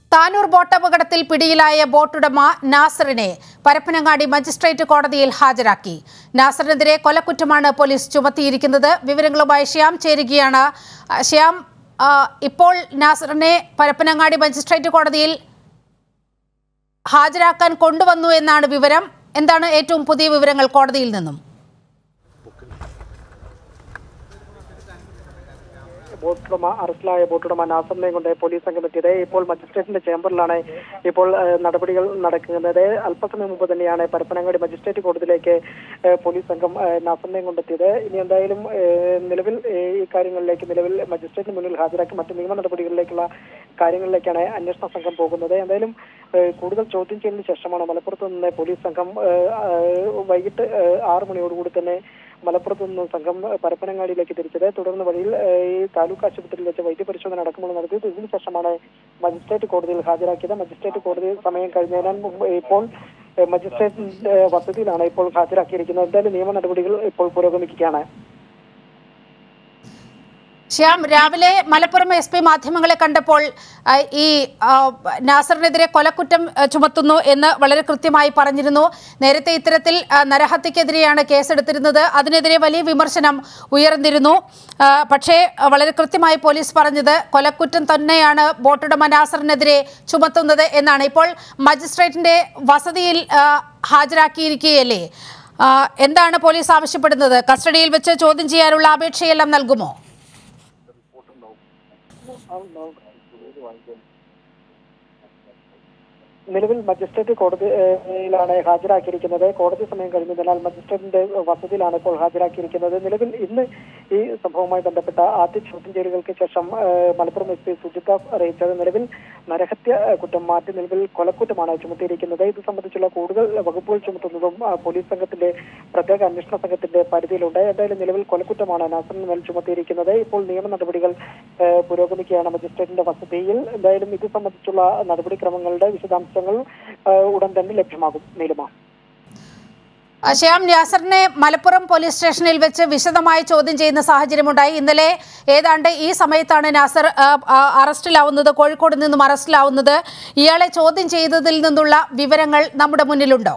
താനൂർ ബോട്ടപകടത്തിൽ പിടിയിലായ ബോട്ടുടമ നാസറിനെ പരപ്പനങ്ങാടി മജിസ്ട്രേറ്റ് കോടതിയിൽ ഹാജരാക്കി നാസറിനെതിരെ കൊലക്കുറ്റമാണ് പോലീസ് ചുമത്തിയിരിക്കുന്നത് വിവരങ്ങളുമായി ശ്യാം ചേരുകയാണ് ആ, ശ്യാം ആ, ഇപ്പോൾ നാസറിനെ പരപ്പനങ്ങാടി മജിസ്ട്രേറ്റ് കോടതിയിൽ ഹാജരാക്കാൻ കൊണ്ടുവന്നു എന്നാണ് വിവരം എന്താണ് ഏറ്റവും പുതിയ വിവരങ്ങൾ കോടതിയിൽ നിന്നും ബോട്ടുടമ അറസ്റ്റിലായ ബോട്ടുടമ നാസറിനെയും കൊണ്ട് പോലീസ് സംഘം എത്തിയത് ഇപ്പോൾ മജിസ്ട്രേറ്റിന്റെ ചേംബറിലാണ് ഇപ്പോൾ ഏഹ്, നടപടികൾ നടക്കുന്നത് അല്പസമയം മുമ്പ് തന്നെയാണ് പരപ്പനങ്ങാടി മജിസ്ട്രേറ്റ് കോടതിയിലേക്ക് ഏഹ്, പോലീസ് സംഘം ഏഹ്, നാസറിനെയും കൊണ്ടെത്തിയത് ഇനി എന്തായാലും ഏഹ്, നിലവിൽ ഏഹ്, ഈ കാര്യങ്ങളിലേക്ക് നിലവിൽ മജിസ്ട്രേറ്റിന് മുന്നിൽ ഹാജരാക്കി മറ്റ് നിയമ നടപടികളിലേക്കുള്ള കാര്യങ്ങളിലേക്കാണ് അന്വേഷണ സംഘം പോകുന്നത് എന്തായാലും ഏഹ്, കൂടുതൽ ചോദ്യം ചെയ്തതിനു ശേഷമാണ് മലപ്പുറത്ത് നിന്ന് പോലീസ് സംഘം ഏഹ്, ഏഹ്, വൈകിട്ട് ഏഹ്, ആറ് മണിയോടുകൂടി തന്നെ മലപ്പുറത്ത് നിന്ന് സംഘം പരപ്പനങ്ങാടിയിലേക്ക് തിരിച്ചത് തുടർന്ന് വഴിയിൽ ഏഹ്, ഈ താലൂക്ക് ആശുപത്രിയിൽ വെച്ച് വൈദ്യപരിശോധന അടക്കമുള്ള നടത്തിയത് ഇതിനു ശേഷമാണ് മജിസ്ട്രേറ്റ് കോടതിയിൽ ഹാജരാക്കിയത് മജിസ്ട്രേറ്റ് കോടതി സമയം കഴിഞ്ഞതിനാൽ മുമ്പ് ഇപ്പോൾ ഏഹ്, മജിസ്ട്രേറ്റിന്റെ വസതിയിലാണ് ഇപ്പോൾ ഹാജരാക്കിയിരിക്കുന്നത് എന്തായാലും നിയമ നടപടികൾ ഇപ്പോൾ പുരോഗമിക്കുകയാണ് ശ്യാം രാവിലെ മലപ്പുറം എസ് പി മാധ്യമങ്ങളെ കണ്ടപ്പോൾ ആ, ഈ ആ, നാസറിനെതിരെ കൊലക്കുറ്റം ആ, ചുമത്തുന്നു എന്ന് വളരെ കൃത്യമായി പറഞ്ഞിരുന്നു നേരത്തെ ഇത്തരത്തിൽ ആ, നരഹത്യക്കെതിരെയാണ് കേസെടുത്തിരുന്നത് അതിനെതിരെ വലിയ വിമർശനം ഉയർന്നിരുന്നു ആ, പക്ഷേ ആ, വളരെ കൃത്യമായി പോലീസ് പറഞ്ഞത് കൊലക്കുറ്റം തന്നെയാണ് ബോട്ടുടമ നാസറിനെതിരെ ചുമത്തുന്നത് എന്നാണ് ഇപ്പോൾ മജിസ്ട്രേറ്റിന്റെ വസതിയിൽ ആ, ഹാജരാക്കിയിരിക്കുകയല്ലേ ആ, എന്താണ് പോലീസ് ആവശ്യപ്പെടുന്നത് കസ്റ്റഡിയിൽ വെച്ച് ചോദ്യം ചെയ്യാനുള്ള അപേക്ഷയെല്ലാം നൽകുമോ നിലവിൽ മജിസ്ട്രേറ്റ് കോടതിയിലാണ് ഹാജരാക്കിയിരിക്കുന്നത് കോടതി സമയം കഴിഞ്ഞതിനാൽ മജിസ്ട്രേറ്റിന്റെ വസതിയിലാണ് ഇപ്പോൾ ഹാജരാക്കിയിരിക്കുന്നത് നിലവിൽ ഇന്ന് ഈ സംഭവവുമായി ബന്ധപ്പെട്ട ആദ്യ ചോദ്യം ചെയ്യലുകൾക്ക് ശേഷം ഏഹ്, മലപ്പുറം എസ് പി സുജിത അറിയിച്ചത് നിലവിൽ നരഹത്യ ഏഹ്, കുറ്റം മാറ്റി നിലവിൽ കൊലക്കുറ്റമാണ് ചുമത്തിയിരിക്കുന്നത് ഇത് സംബന്ധിച്ചുള്ള കൂടുതൽ വകുപ്പുകൾ ചുമത്തുന്നതും ആ, പോലീസ് സംഘത്തിന്റെ പ്രത്യേക അന്വേഷണ സംഘത്തിന്റെ പരിധിയിലുണ്ട് എന്തായാലും നിലവിൽ കൊലക്കുറ്റമാണ് നാസറിന് മേൽ ചുമത്തിയിരിക്കുന്നത് ഇപ്പോൾ നിയമ നടപടികൾ ഏഹ്, പുരോഗമിക്കുകയാണ് മജിസ്ട്രേറ്റിന്റെ വസതിയിൽ എന്തായാലും ഇത് സംബന്ധിച്ചുള്ള നടപടിക്രമങ്ങളുടെ വിശദാംശങ്ങൾ ഏഹ്, ഉടൻ തന്നെ ലഭ്യമാകും നീലിമ ശ്യാം നാസറിനെ മലപ്പുറം പോലീസ് സ്റ്റേഷനിൽ വെച്ച് വിശദമായി ചോദ്യം ചെയ്യുന്ന സാഹചര്യമുണ്ടായി ഇന്നലെ ഏതാണ്ട് ഈ സമയത്താണ് നാസർ ആ, ആ, അറസ്റ്റിലാവുന്നത് കോഴിക്കോട് നിന്നും അറസ്റ്റിലാവുന്നത് ഇയാളെ ചോദ്യം ചെയ്തതിൽ നിന്നുള്ള വിവരങ്ങൾ നമ്മുടെ മുന്നിലുണ്ടോ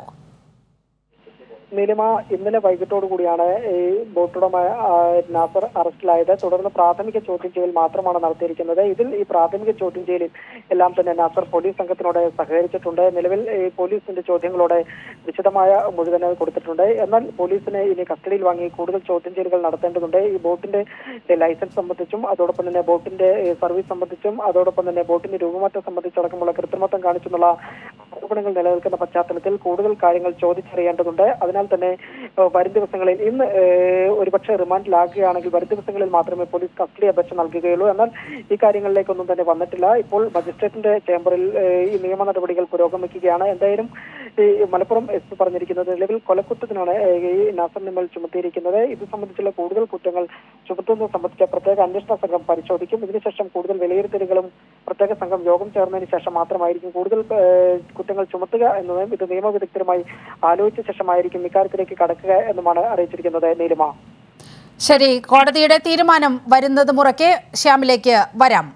നീലിമ ഇന്നലെ വൈകിട്ടോടു കൂടിയാണ് ഈ ബോട്ടുടമ ആ, നാസർ അറസ്റ്റിലായത് തുടർന്ന് പ്രാഥമിക ചോദ്യം ചെയ്യൽ മാത്രമാണ് നടത്തിയിരിക്കുന്നത് ഇതിൽ ഈ പ്രാഥമിക ചോദ്യം ചെയ്യലിൽ എല്ലാം തന്നെ നാസർ പോലീസ് സംഘത്തിനോട് സഹകരിച്ചിട്ടുണ്ട് നിലവിൽ ഈ പോലീസിന്റെ ചോദ്യങ്ങളോട് വിശദമായ മുഴുവൻ കൊടുത്തിട്ടുണ്ട് എന്നാൽ പോലീസിനെ ഇനി കസ്റ്റഡിയിൽ വാങ്ങി കൂടുതൽ ചോദ്യം ചെയ്യലുകൾ നടത്തേണ്ടതുണ്ട് ഈ ബോട്ടിന്റെ ലൈസൻസ് സംബന്ധിച്ചും അതോടൊപ്പം തന്നെ ബോട്ടിന്റെ ഏഹ്, സർവീസ് സംബന്ധിച്ചും അതോടൊപ്പം തന്നെ ബോട്ടിന്റെ രൂപമാറ്റം സംബന്ധിച്ചടക്കമുള്ള കൃത്രിമത്വം കാണിച്ചെന്നുള്ള ആരോപണങ്ങൾ നിലനിൽക്കുന്ന പശ്ചാത്തലത്തിൽ കൂടുതൽ കാര്യങ്ങൾ ചോദിച്ചറിയേണ്ടതുണ്ട് അതിനാൽ തന്നെ ഏഹ്, വരും ദിവസങ്ങളിൽ ഇന്ന് ഏഹ്, ഒരുപക്ഷെ റിമാൻഡിലാകുകയാണെങ്കിൽ വരും ദിവസങ്ങളിൽ മാത്രമേ പോലീസ് കസ്റ്റഡി അപേക്ഷ നൽകുകയുള്ളൂ എന്നാൽ ഈ കാര്യങ്ങളിലേക്കൊന്നും തന്നെ വന്നിട്ടില്ല ഇപ്പോൾ മജിസ്ട്രേറ്റിന്റെ ചേംബറിൽ ഏഹ്, ഈ നിയമ നടപടികൾ പുരോഗമിക്കുകയാണ് എന്തായാലും ഈ മലപ്പുറം എസ് പി പറഞ്ഞിരിക്കുന്നത് നിലവിൽ കൊലക്കുറ്റത്തിനാണ് ഏഹ്, ഈ നാസറിന് മേൽ ചുമത്തിയിരിക്കുന്നത് ഇത് സംബന്ധിച്ചുള്ള കൂടുതൽ കുറ്റങ്ങൾ ചുമത്തുന്നത് സംബന്ധിച്ച പ്രത്യേക അന്വേഷണ സംഘം പരിശോധിക്കും ഇതിനുശേഷം കൂടുതൽ വിലയിരുത്തലുകളും പ്രത്യേക സംഘം യോഗം ചേർന്നതിന് ശേഷം മാത്രമായിരിക്കും കൂടുതൽ ഏഹ്, കുറ്റങ്ങൾ ചുമത്തുക എന്നതും ഇത് നിയമവിദഗ്ധരുമായി ആലോചിച്ച ശേഷമായിരിക്കും ഇക്കാര്യത്തിലേക്ക് കടക്കുക എന്നുമാണ് അറിയിച്ചിരിക്കുന്നത് നീലിമ ശരി കോടതിയുടെ തീരുമാനം വരുന്നത് മുറയ്ക്ക് ശ്യാമിലേക്ക് വരാം